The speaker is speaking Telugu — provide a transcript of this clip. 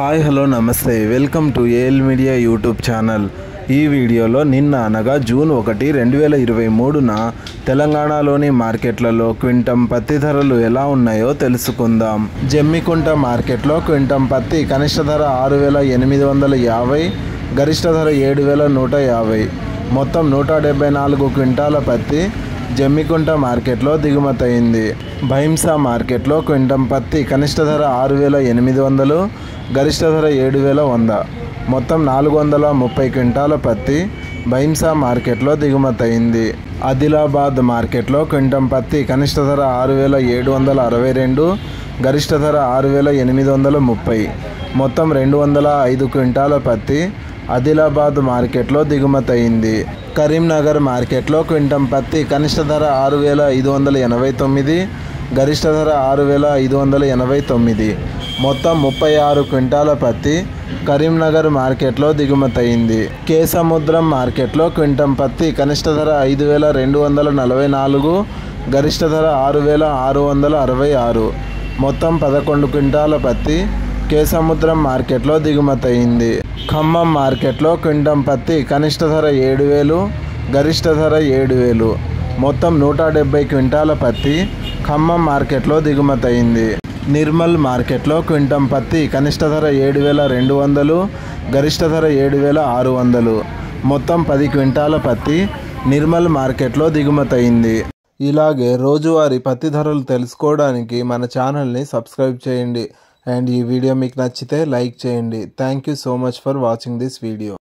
హాయ్ హలో నమస్తే welcome to AL media YouTube channel ఈ వీడియోలో నిన్న అనగా జూన్ ఒకటి రెండు వేల ఇరవై మూడున తెలంగాణలోని మార్కెట్లలో క్వింటం పత్తి ధరలు ఎలా ఉన్నాయో తెలుసుకుందాం జమ్మికుంట మార్కెట్లో క్వింటం పత్తి కనిష్ట ధర ఆరు వేల ఎనిమిది వందల యాభై గరిష్ట ధర ఏడు వేల నూట యాభై మొత్తం నూట డెబ్బై నాలుగు క్వింటాల పత్తి జమ్మికుంట మార్కెట్లో దిగుమతయింది భైంసా మార్కెట్లో క్వింటం పత్తి కనిష్ట ధర ఆరు వేల ఎనిమిది వందలు గరిష్ట ధర ఏడు వేల వంద మొత్తం నాలుగు వందల ముప్పై క్వింటాల పత్తి భైంసా మార్కెట్లో దిగుమతయింది ఆదిలాబాద్ మార్కెట్లో క్వింటం పత్తి కనిష్ట ధర ఆరు వేల ఏడు వందల అరవై రెండు గరిష్ట ధర ఆరు వేల ఎనిమిది వందల ముప్పై మొత్తం రెండు వందల ఐదు క్వింటాల పత్తి ఆదిలాబాద్ మార్కెట్లో దిగుమతయింది కరీంనగర్ మార్కెట్లో క్వింటం పత్తి కనిష్ట ధర ఆరు వేల ఐదు వందల ఎనభై తొమ్మిది గరిష్ట ధర ఆరు వేల ఐదు వందల ఎనభై తొమ్మిది మొత్తం ముప్పై ఆరు క్వింటాల పత్తి కరీంనగర్ మార్కెట్లో దిగుమతయింది కేసముద్రం మార్కెట్లో క్వింటం పత్తి కనిష్ట ధర ఐదు వేల రెండు వందల నలభై నాలుగు గరిష్ట ధర ఆరు వేల ఆరు వందల అరవై ఆరు మొత్తం పదకొండు క్వింటాల పత్తి కేసముద్రం మార్కెట్లో దిగుమతయింది ఖమ్మం మార్కెట్లో క్వింటం పత్తి కనిష్ట ధర ఏడు వేలు గరిష్ట ధర ఏడు వేలు మొత్తం నూట డెబ్బై క్వింటాల పత్తి ఖమ్మం మార్కెట్లో దిగుమతయింది నిర్మల్ మార్కెట్లో క్వింటం పత్తి కనిష్ట ధర ఏడు వేల రెండు వందలు గరిష్ట ధర ఏడు వేల ఆరు వందలు మొత్తం పది క్వింటాల పత్తి నిర్మల్ మార్కెట్లో దిగుమతయింది ఇలాగే రోజువారీ పత్తి ధరలు తెలుసుకోవడానికి మన ఛానల్ని సబ్స్క్రైబ్ చేయండి అండ్ ఈ వీడియో మీకు నచ్చితే లైక్ చేయండి thank you so much for watching this video